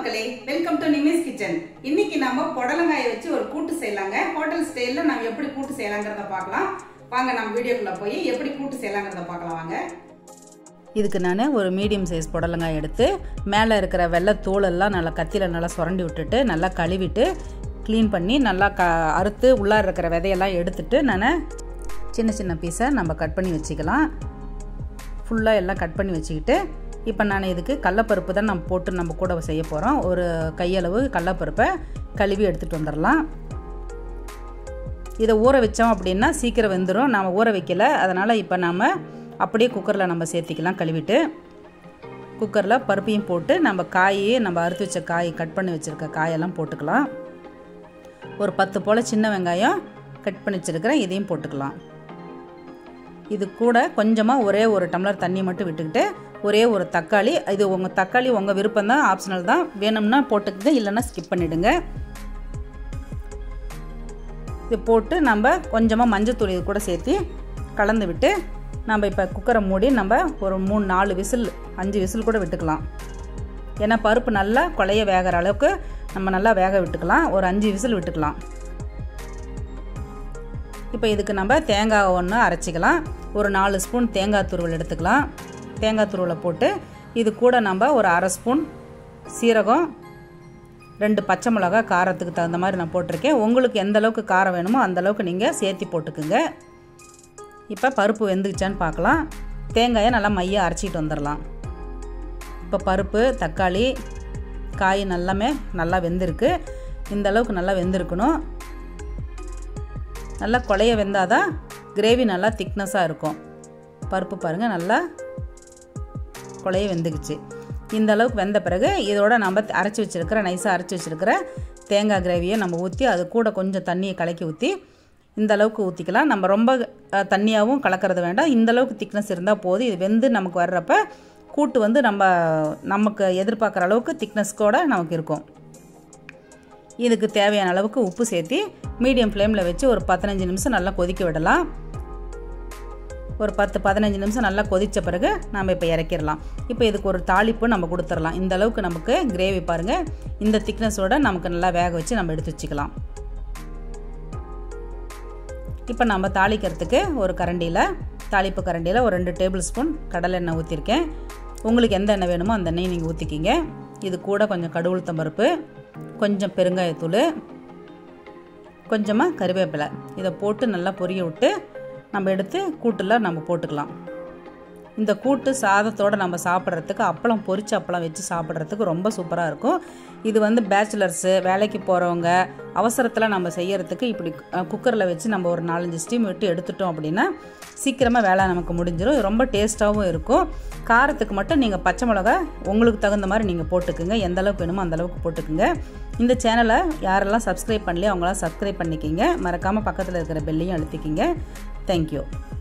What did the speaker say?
மக்களே welcome to நிமிஸ் kitchen இன்னைக்கு நாம புடலங்காயை வச்சு ஒரு கூட்டு செய்யலாங்க ஹோட்டல் ஸ்டைல்ல நம்ம எப்படி கூட்டு செய்யலாங்கிறத பார்க்கலாம் வாங்க நம்ம வீடியோக்குள்ள போய் எப்படி கூட்டு செய்யலாங்கிறத பார்க்கலாம் வாங்க இதுக்கு நான் ஒரு மீடியம் சைஸ் புடலங்காய் எடுத்து மேலே இருக்கிற வெள்ளை தோலெல்லாம் நல்லா கத்தியில் நல்லா சுரண்டி விட்டுட்டு நல்லா கழுவிட்டு க்ளீன் பண்ணி நல்லா க அறுத்து உள்ளார இருக்கிற விதையெல்லாம் எடுத்துட்டு நான் சின்ன சின்ன பீஸை நம்ம கட் பண்ணி வச்சுக்கலாம் ஃபுல்லாக எல்லாம் கட் பண்ணி வச்சுக்கிட்டு இப்போ நான் இதுக்கு கடலப்பருப்பு தான் நம்ம போட்டு நம்ம கூட செய்ய போகிறோம் ஒரு கையளவு கடலப்பருப்பை கழுவி எடுத்துகிட்டு வந்துடலாம் இதை ஊற வச்சோம் அப்படின்னா சீக்கிரம் வெந்துடும் நாம் ஊற வைக்கல அதனால் இப்போ நாம் அப்படியே குக்கரில் நம்ம சேர்த்திக்கலாம் கழுவிட்டு குக்கரில் பருப்பையும் போட்டு நம்ம காய் நம்ம அறுத்து வச்ச காய் கட் பண்ணி வச்சுருக்க காயெல்லாம் போட்டுக்கலாம் ஒரு பத்து போல் சின்ன வெங்காயம் கட் பண்ணி வச்சுருக்கிறேன் இதையும் போட்டுக்கலாம் இது கூட கொஞ்சமாக ஒரே ஒரு டம்ளர் தண்ணி மட்டும் விட்டுக்கிட்டு ஒரே ஒரு தக்காளி இது உங்கள் தக்காளி உங்கள் விருப்பம் தான் ஆப்ஷனல் தான் வேணும்னா போட்டுக்கங்க இல்லைன்னா ஸ்கிப் பண்ணிவிடுங்க இது போட்டு நம்ம கொஞ்சமாக மஞ்சத்தூள் இது கூட சேர்த்து கலந்து விட்டு நம்ம இப்போ குக்கரை மூடி நம்ம ஒரு மூணு நாலு விசில் அஞ்சு விசில் கூட விட்டுக்கலாம் ஏன்னா பருப்பு நல்லா கொலைய வேகிற அளவுக்கு நம்ம நல்லா வேக விட்டுக்கலாம் ஒரு அஞ்சு விசில் விட்டுக்கலாம் இப்போ இதுக்கு நம்ம தேங்காய் ஒன்று அரைச்சிக்கலாம் ஒரு நாலு ஸ்பூன் தேங்காய் துருவல் எடுத்துக்கலாம் தேங்காய் துருவலை போட்டு இது கூட நம்ம ஒரு அரை ஸ்பூன் சீரகம் ரெண்டு பச்சை மிளகா காரத்துக்கு தகுந்த மாதிரி நான் போட்டிருக்கேன் உங்களுக்கு எந்த அளவுக்கு காரம் வேணுமோ அந்த அளவுக்கு நீங்கள் சேர்த்தி போட்டுக்குங்க இப்போ பருப்பு வெந்துக்குச்சான்னு பார்க்கலாம் தேங்காயை நல்லா மையாக அரைச்சிட்டு வந்துடலாம் இப்போ பருப்பு தக்காளி காய் நல்லாமே நல்லா வெந்திருக்கு இந்த அளவுக்கு நல்லா வெந்திருக்கணும் நல்லா கொலைய வெந்தால் தான் கிரேவி நல்லா திக்னஸாக இருக்கும் பருப்பு பாருங்கள் நல்லா கொலைய வெந்துக்குச்சு இந்த அளவுக்கு வெந்த பிறகு இதோட நம்ம அரைச்சி வச்சுருக்கிற நைஸாக அரைச்சி வச்சுருக்கிற தேங்காய் கிரேவியை நம்ம ஊற்றி அது கூட கொஞ்சம் தண்ணியை கலக்கி ஊற்றி இந்த அளவுக்கு ஊற்றிக்கலாம் நம்ம ரொம்ப தண்ணியாகவும் கலக்கிறது வேண்டாம் இந்த அளவுக்கு திக்னஸ் இருந்தால் போதும் இது வெந்து நமக்கு வர்றப்ப கூட்டு வந்து நம்ம நமக்கு எதிர்பார்க்குற அளவுக்கு திக்னஸ்கோட நமக்கு இருக்கும் இதுக்கு தேவையான அளவுக்கு உப்பு சேர்த்து மீடியம் ஃப்ளேமில் வச்சு ஒரு பதினஞ்சு நிமிஷம் நல்லா கொதிக்க விடலாம் ஒரு பத்து பதினஞ்சு நிமிஷம் நல்லா கொதித்த பிறகு நம்ம இப்போ இறக்கிடலாம் இப்போ இதுக்கு ஒரு தாளிப்பு நம்ம கொடுத்துடலாம் இந்த அளவுக்கு நமக்கு கிரேவி பாருங்கள் இந்த திக்னஸோட நமக்கு நல்லா வேக வச்சு நம்ம எடுத்து வச்சுக்கலாம் இப்போ நம்ம தாளிக்கிறதுக்கு ஒரு கரண்டியில் தாளிப்பு கரண்டியில் ஒரு ரெண்டு டேபிள் ஸ்பூன் கடலை எண்ணெய் ஊற்றிருக்கேன் உங்களுக்கு எந்த எண்ணெய் வேணுமோ அந்த எண்ணெயை நீங்கள் ஊற்றிக்கிங்க இது கூட கொஞ்சம் கடுவுளுத்தம் பருப்பு கொஞ்சம் பெருங்காயத்தூள் கொஞ்சமாக கருவேப்பிலை இதை போட்டு நல்லா பொரிய விட்டு நம்ம எடுத்து கூட்டில் நம்ம போட்டுக்கலாம் இந்த கூட்டு சாதத்தோடு நம்ம சாப்பிட்றதுக்கு அப்பளம் பொரிச்ச அப்பளம் வச்சு சாப்பிட்றதுக்கு ரொம்ப சூப்பராக இருக்கும் இது வந்து பேச்சுலர்ஸு வேலைக்கு போகிறவங்க அவசரத்தில் நம்ம செய்யறதுக்கு இப்படி குக்கரில் வச்சு நம்ம ஒரு நாலஞ்சு ஸ்டீம் விட்டு எடுத்துட்டோம் அப்படின்னா சீக்கிரமாக வேலை நமக்கு முடிஞ்சிடும் ரொம்ப டேஸ்ட்டாகவும் இருக்கும் காரத்துக்கு மட்டும் நீங்கள் பச்சை மிளகா உங்களுக்கு தகுந்த மாதிரி நீங்கள் போட்டுக்குங்க எந்த அளவுக்கு வேணுமோ அந்த அளவுக்கு போட்டுக்குங்க இந்த சேனலை யாரெல்லாம் சப்ஸ்கிரைப் பண்ணலையோ அவங்களாம் சப்ஸ்கிரைப் பண்ணிக்கிங்க மறக்காமல் பக்கத்தில் இருக்கிற பெல்லையும் அழுத்திக்கிங்க தேங்க்யூ